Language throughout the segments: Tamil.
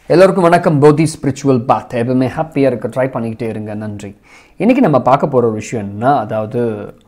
எல்லோருக்கும் வணக்கம் போதி ஸ்பிரிச்சுவல் பாத் எப்பவுமே ஹாப்பியாக இருக்க ட்ரை பண்ணிக்கிட்டே இருங்க நன்றி இன்றைக்கி நம்ம பார்க்க போகிற ஒரு விஷயம் என்ன அதாவது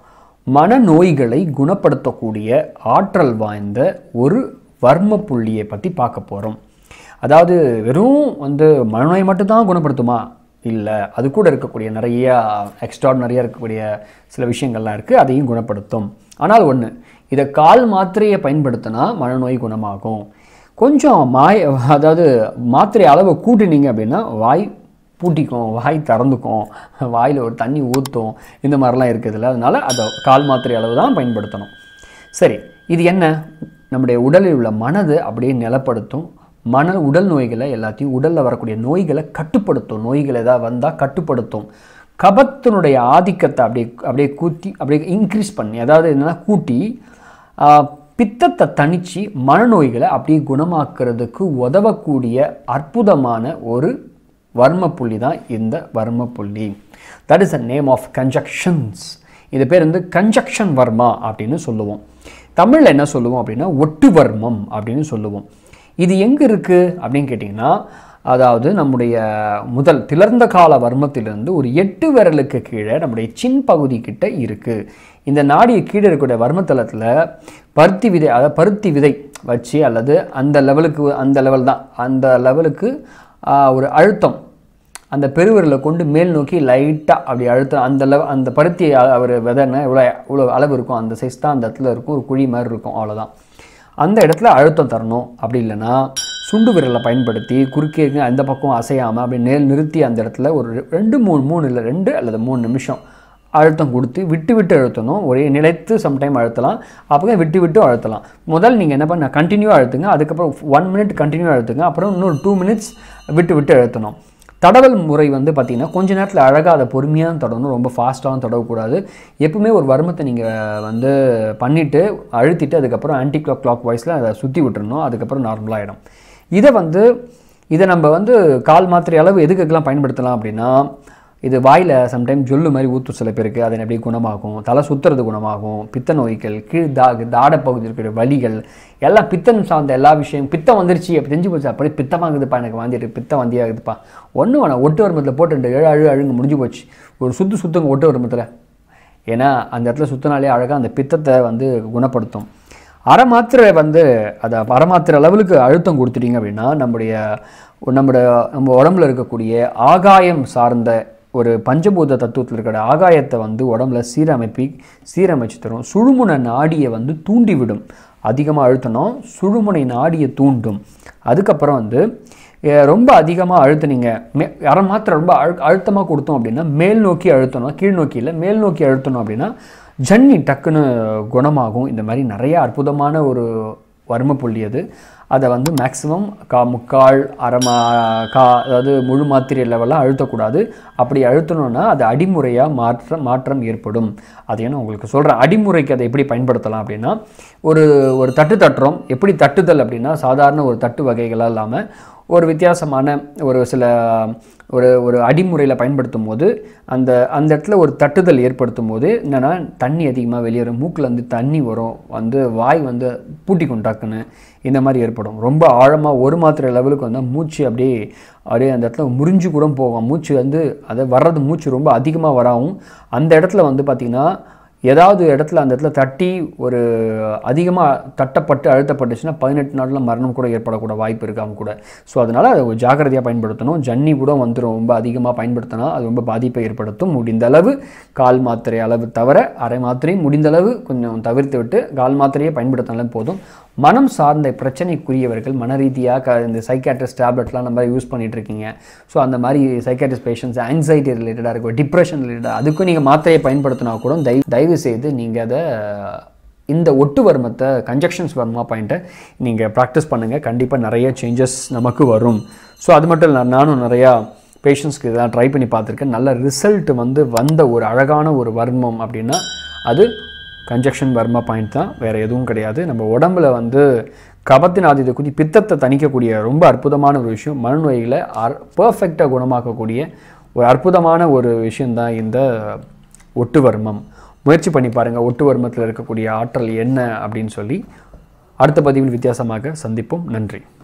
மனநோய்களை குணப்படுத்தக்கூடிய ஆற்றல் வாய்ந்த ஒரு வர்ம புள்ளியை பற்றி பார்க்க போகிறோம் அதாவது வெறும் வந்து மனநோய் மட்டும்தான் குணப்படுத்துமா இல்லை அது கூட இருக்கக்கூடிய நிறைய எக்ஸ்ட்ராடனரியாக இருக்கக்கூடிய சில விஷயங்கள்லாம் இருக்குது அதையும் குணப்படுத்தும் ஆனால் ஒன்று இதை கால் மாத்திரையை பயன்படுத்தினா மனநோய் குணமாகும் கொஞ்சம் மாய அதாவது மாத்திரை அளவை கூட்டினீங்க அப்படின்னா வாய் பூட்டிக்கும் வாய் திறந்துக்கும் வாயில் ஒரு தண்ணி ஊற்றும் இந்த மாதிரிலாம் இருக்குதுல்ல அதனால் அதை கால் மாத்திரை அளவு தான் பயன்படுத்தணும் சரி இது என்ன நம்முடைய உடலில் உள்ள மனதை அப்படியே நிலப்படுத்தும் மன உடல் நோய்களை எல்லாத்தையும் உடலில் வரக்கூடிய நோய்களை கட்டுப்படுத்தும் நோய்கள் ஏதாவது வந்தால் கட்டுப்படுத்தும் கபத்தினுடைய ஆதிக்கத்தை அப்படியே அப்படியே கூட்டி அப்படியே இன்க்ரீஸ் பண்ணி அதாவது என்னென்னா கூட்டி ஆஹ், பித்தத்தை தணிச்சு மனநோய்களை அப்படியே குணமாக்குறதுக்கு உதவக்கூடிய அற்புதமான ஒரு வர்ம புள்ளி தான் இந்த வர்ம புள்ளி that is a name of conjunctions இது பேர் வந்து கன்ஜக்ஷன் வர்மா அப்படின்னு சொல்லுவோம் தமிழில் என்ன சொல்லுவோம் அப்படின்னா ஒட்டு வர்மம் அப்படின்னு சொல்லுவோம் இது எங்கே இருக்குது அப்படின்னு கேட்டிங்கன்னா அதாவது நம்முடைய முதல் திளர்ந்த கால வர்மத்திலிருந்து ஒரு எட்டு விரலுக்கு கீழே நம்முடைய சின் பகுதி கிட்ட இருக்குது இந்த நாடிய கீழே இருக்கக்கூடிய வர்மத்தலத்தில் பருத்தி விதை அதாவது பருத்தி விதை வச்சு அல்லது அந்த லெவலுக்கு அந்த லெவல் தான் அந்த லெவலுக்கு ஆஹ், ஒரு அழுத்தம் அந்த பெருவிரலை கொண்டு மேல் நோக்கி லைட்டாக அப்படி அழுத்தம் அந்த லெவ அந்த பருத்தி அவர் விதைன்னா இவ்வளோ இவ்வளோ அளவு இருக்கும் அந்த சைஸ் தான் அந்த இடத்துல இருக்கும் ஒரு குழி மாதிரி இருக்கும் அவ்வளோதான் அந்த இடத்துல அழுத்தம் தரணும் அப்படி இல்லைன்னா சுண்டு விரலை பயன்படுத்தி குறுக்கே இருந்து அந்த பக்கம் அசையாமல் அப்படி நேர் நிறுத்தி அந்த இடத்துல ஒரு ரெண்டு மூணு மூணு இல்லை ரெண்டு அல்லது மூணு நிமிஷம் அழுத்தம் கொடுத்து விட்டு விட்டு அழுத்தணும் ஒரே நிலைத்து சம்டைம் அழுத்தலாம் அப்புறம் விட்டு விட்டு அழுத்தலாம் முதல் நீங்கள் என்ன பண்ண கண்டினியூ அழுத்துங்க அதுக்கப்புறம் ஒன் மினிட் கண்டினியூ அழுத்துங்க அப்புறம் இன்னொரு டூ மினிட்ஸ் விட்டு விட்டு அழுத்தணும் தடவல் முறை வந்து பார்த்திங்கன்னா கொஞ்ச நேரத்தில் அழகாக அதை பொறுமையாக தடவணும் ரொம்ப ஃபாஸ்ட்டாகவும் தடவக்கூடாது எப்பவுமே ஒரு வர்மத்தை நீங்கள் வந்து பண்ணிவிட்டு அழுத்திட்டு அதுக்கப்புறம் ஆன்டி கிளாக் கிளாக் வாய்ஸில் அதை சுற்றி விட்டுறணும் அதுக்கப்புறம் நார்மலாகிடும் இதை வந்து இதை நம்ம வந்து கால் மாத்திரை அளவு எதுக்கெல்லாம் பயன்படுத்தலாம் அப்படின்னா இது வாயில் சம்டைம் ஜொல்லு மாதிரி ஊற்றும் சில பேருக்கு அதை அப்படியே குணமாகும் தலை சுத்துறது குணமாகும் பித்த நோய்கள் கீழ் தா தாட பகுதியில் இருக்கிற வலிகள் எல்லாம் பித்தம் சார்ந்த எல்லா விஷயம் பித்தம் வந்துருச்சு அப்படி தெரிஞ்சு போச்சு அப்படியே பித்தமாகுதுப்பா எனக்கு வாந்திட்டு பித்தம் வந்தியாகுதுப்பா ஒன்றும் வேணாம் ஒட்டு வருமத்தில் போட்டு ரெண்டு ஏழு அழு அழுங்க முடிஞ்சு போச்சு ஒரு சுத்து சுத்துங்க ஒட்டு வருமத்தில் ஏன்னா அந்த இடத்துல சுத்தினாலே அழகாக அந்த பித்தத்தை வந்து குணப்படுத்தும் அரை மாத்திரை வந்து அதை அரை மாத்திரை லெவலுக்கு அழுத்தம் கொடுத்துட்டீங்க அப்படின்னா நம்முடைய நம்முடைய நம்ம உடம்புல இருக்கக்கூடிய ஆகாயம் சார்ந்த ஒரு பஞ்சபூத தத்துவத்தில் இருக்கிற ஆகாயத்தை வந்து உடம்புல சீரமைப்பி சீரமைச்சு தரும் சுழுமுனை நாடியை வந்து தூண்டிவிடும் அதிகமாக அழுத்தணும் சுழுமுனை நாடியை தூண்டும் அதுக்கப்புறம் வந்து அஹ், ரொம்ப அதிகமாக அழுத்துனீங்க மே அரை மாத்திரை ரொம்ப அழு அழுத்தமாக கொடுத்தோம் அப்படின்னா மேல் நோக்கி அழுத்தணும் கீழ் நோக்கி இல்லை மேல் நோக்கி அழுத்தணும் அப்படின்னா ஜன்னி டக்குன்னு குணமாகும் இந்த மாதிரி நிறைய அற்புதமான ஒரு வர்ம புள்ளி அது அதை வந்து மேக்ஸிமம் கா முக்கால் அரை மா கா அதாவது முழு மாத்திரை லெவலில் அழுத்தக்கூடாது அப்படி அழுத்தணும்னா அது அடிமுறையாக மாற்றம் மாற்றம் ஏற்படும் அதையும் நான் உங்களுக்கு சொல்கிறேன் அடிமுறைக்கு அதை எப்படி பயன்படுத்தலாம் அப்படின்னா ஒரு ஒரு தட்டு தட்டுறோம் எப்படி தட்டுதல் அப்படின்னா சாதாரண ஒரு தட்டு வகைகளாக இல்லாமல் ஒரு வித்தியாசமான ஒரு சில ஒரு ஒரு அடிமுறையில் பயன்படுத்தும் போது அந்த அந்த இடத்துல ஒரு தட்டுதல் ஏற்படுத்தும் போது என்னென்னா தண்ணி அதிகமாக வெளியேறும் மூக்கில் தண்ணி வரும் வந்து வாய் வந்து பூட்டிக்கும் டக்குன்னு இந்த மாதிரி ஏற்படும் ரொம்ப ஆழமாக ஒரு மாத்திரை லெவலுக்கு வந்தால் மூச்சு அப்படியே அப்படியே அந்த இடத்துல முறிஞ்சு கூட போகும் மூச்சு வந்து அதை வர்றது மூச்சு ரொம்ப அதிகமாக வராவும் அந்த இடத்துல வந்து பார்த்திங்கன்னா ஏதாவது இடத்துல அந்த இடத்துல தட்டி ஒரு அதிகமாக தட்டப்பட்டு அழுத்தப்பட்டுச்சுன்னா பதினெட்டு நாளில் மரணம் கூட ஏற்படக்கூட வாய்ப்பு இருக்கு அவங்க கூட ஸோ அதனால் அதை ஒரு ஜாக்கிரதையாக பயன்படுத்தணும் ஜன்னி கூட வந்துடும் ரொம்ப அதிகமாக பயன்படுத்தினா அது ரொம்ப பாதிப்பை ஏற்படுத்தும் முடிந்த அளவு கால் மாத்திரை அளவு தவிர அரை மாத்திரையும் முடிந்த அளவு கொஞ்சம் தவிர்த்து விட்டு கால் மாத்திரையை பயன்படுத்தினாலும் போதும் மனம் சார்ந்த பிரச்சனைக்குரியவர்கள் மன ரீதியாக க இந்த சைக்காட்ரிஸ்ட் டேப்லெட்லாம் நம்ம யூஸ் பண்ணிட்டு இருக்கீங்க ஸோ அந்த மாதிரி சைக்காட்ரிஸ்ட் பேஷண்ட்ஸ் ஆங்ஸைட்டி ரிலேட்டடாக இருக்கும் டிப்ரெஷன் ரிலேட்டடாக அதுக்கும் நீங்கள் மாத்திரையை பயன்படுத்தினா கூட தயவு தயவு செய்து நீங்கள் அதை இந்த ஒட்டு வர்மத்தை கன்ஜக்ஷன்ஸ் வர்மா பாயிண்ட்டை நீங்கள் ப்ராக்டிஸ் பண்ணுங்கள் கண்டிப்பாக நிறைய சேஞ்சஸ் நமக்கு வரும் ஸோ அது மட்டும் இல்லை நானும் நிறையா பேஷண்ட்ஸ்க்கு இதெல்லாம் ட்ரை பண்ணி பார்த்துருக்கேன் நல்ல ரிசல்ட் வந்து வந்த ஒரு அழகான ஒரு வர்மம் அப்படின்னா அது கன்ஜக்ஷன் வர்மா பாயிண்ட் தான் வேறு எதுவும் கிடையாது நம்ம உடம்புல வந்து கபத்தின் ஆதித்தை குதி பித்தத்தை தணிக்கக்கூடிய ரொம்ப அற்புதமான ஒரு விஷயம் மனநோய்களை அர் பர்ஃபெக்டாக குணமாக்கக்கூடிய ஒரு அற்புதமான ஒரு விஷயந்தான் இந்த ஒட்டு வர்மம் முயற்சி பண்ணி பாருங்கள் ஒட்டு வர்மத்தில் இருக்கக்கூடிய ஆற்றல் என்ன அப்படின்னு சொல்லி அடுத்த பதிவில் வித்தியாசமாக சந்திப்போம் நன்றி